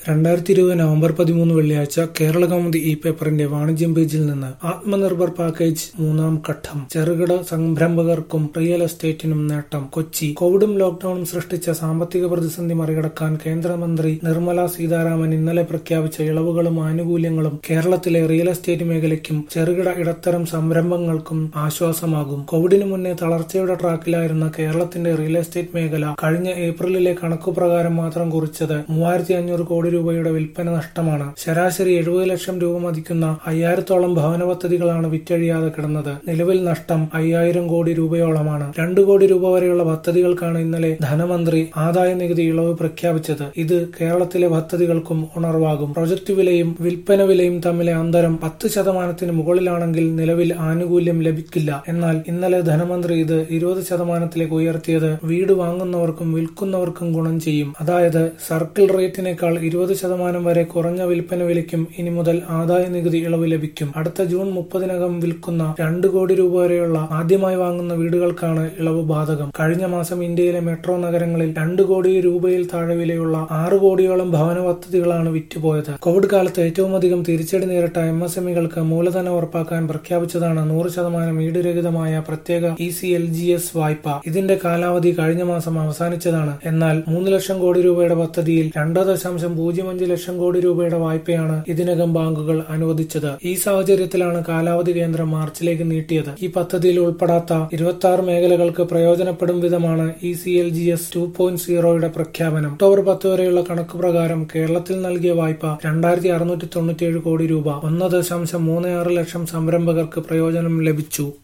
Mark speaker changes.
Speaker 1: രണ്ടായിരത്തി ഇരുപത് നവംബർ പതിമൂന്ന് വെള്ളിയാഴ്ച കേരള കൗമുദി ഇ പേപ്പറിന്റെ വാണിജ്യം പേജിൽ നിന്ന് ആത്മനിർഭർ പാക്കേജ് മൂന്നാം ഘട്ടം ചെറുകിട സംരംഭകർക്കും റിയൽ എസ്റ്റേറ്റിനും നേട്ടം കൊച്ചി കോവിഡും ലോക്ഡൌണും സൃഷ്ടിച്ച സാമ്പത്തിക പ്രതിസന്ധി മറികടക്കാൻ കേന്ദ്രമന്ത്രി നിർമ്മല സീതാരാമൻ ഇന്നലെ പ്രഖ്യാപിച്ച ഇളവുകളും ആനുകൂല്യങ്ങളും കേരളത്തിലെ റിയൽ എസ്റ്റേറ്റ് മേഖലയ്ക്കും ചെറുകിട ഇടത്തരം സംരംഭങ്ങൾക്കും ആശ്വാസമാകും കോവിഡിന് മുന്നേ തളർച്ചയുടെ ട്രാക്കിലായിരുന്ന കേരളത്തിന്റെ റിയൽ എസ്റ്റേറ്റ് മേഖല കഴിഞ്ഞ ഏപ്രിലിലെ കണക്കുപ്രകാരം മാത്രം കുറിച്ചത് മൂവായിരത്തി അഞ്ഞൂറ് കോടി രൂപയുടെ വിൽപ്പന നഷ്ടമാണ് ശരാശരി എഴുപത് ലക്ഷം രൂപ മതിക്കുന്ന അയ്യായിരത്തോളം ഭവന പദ്ധതികളാണ് വിറ്റഴിയാതെ കിടന്നത് നിലവിൽ നഷ്ടം അയ്യായിരം കോടി രൂപയോളമാണ് രണ്ടു കോടി രൂപ വരെയുള്ള പദ്ധതികൾക്കാണ് ഇന്നലെ ധനമന്ത്രി ആദായ നികുതി ഇളവ് പ്രഖ്യാപിച്ചത് ഇത് കേരളത്തിലെ പദ്ധതികൾക്കും ഉണർവാകും പ്രൊജക്ട് വിലയും വിൽപ്പന വിലയും തമ്മിലെ അന്തരം പത്ത് ശതമാനത്തിന് മുകളിലാണെങ്കിൽ നിലവിൽ ആനുകൂല്യം ലഭിക്കില്ല എന്നാൽ ഇന്നലെ ധനമന്ത്രി ഇത് ഇരുപത് ശതമാനത്തിലേക്ക് ഉയർത്തിയത് വീട് വാങ്ങുന്നവർക്കും വിൽക്കുന്നവർക്കും ഗുണം ചെയ്യും അതായത് സർക്കിൾ റേറ്റിനേക്കാൾ ഇരുപത് ശതമാനം വരെ കുറഞ്ഞ വിൽപ്പന വിലയ്ക്കും ഇനി മുതൽ ആദായ നികുതി ഇളവ് ലഭിക്കും അടുത്ത ജൂൺ മുപ്പതിനകം വിൽക്കുന്ന രണ്ട് കോടി രൂപ വരെയുള്ള ആദ്യമായി വാങ്ങുന്ന വീടുകൾക്കാണ് ഇളവ് ബാധകം കഴിഞ്ഞ മാസം ഇന്ത്യയിലെ മെട്രോ നഗരങ്ങളിൽ രണ്ട് കോടി രൂപയിൽ താഴെ വിലയുള്ള ആറ് കോടിയോളം ഭവന പദ്ധതികളാണ് വിറ്റുപോയത് കോവിഡ് കാലത്ത് ഏറ്റവും അധികം തിരിച്ചടി നേരിട്ട എം എസ് എമ്മികൾക്ക് മൂലധനം ഉറപ്പാക്കാൻ പ്രഖ്യാപിച്ചതാണ് നൂറ് ശതമാനം ഈടുരഹിതമായ പ്രത്യേക E C L G S വായ്പ ഇതിന്റെ കാലാവധി കഴിഞ്ഞ മാസം അവസാനിച്ചതാണ് എന്നാൽ മൂന്ന് ലക്ഷം കോടി രൂപയുടെ പദ്ധതിയിൽ രണ്ട് ദശാംശം പൂജ്യം അഞ്ച് ലക്ഷം കോടി രൂപയുടെ വായ്പയാണ് ഇതിനകം ബാങ്കുകൾ അനുവദിച്ചത് ഈ സാഹചര്യത്തിലാണ് കാലാവധി കേന്ദ്രം മാർച്ചിലേക്ക് നീട്ടിയത് ഈ പദ്ധതിയിൽ ഉൾപ്പെടാത്ത ഇരുപത്തി ആറ് മേഖലകൾക്ക് പ്രയോജനപ്പെടും വിധമാണ് E C L G S two point സീറോയുടെ പ്രഖ്യാപനം ഒക്ടോബർ പത്ത് വരെയുള്ള കണക്ക് പ്രകാരം കേരളത്തിൽ നൽകിയ വായ്പ രണ്ടായിരത്തി അറുന്നൂറ്റി തൊണ്ണൂറ്റിയേഴ് കോടി രൂപ ഒന്ന് ദശാംശം മൂന്ന് ആറ് ലക്ഷം സംരംഭകർക്ക് പ്രയോജനം ലഭിച്ചു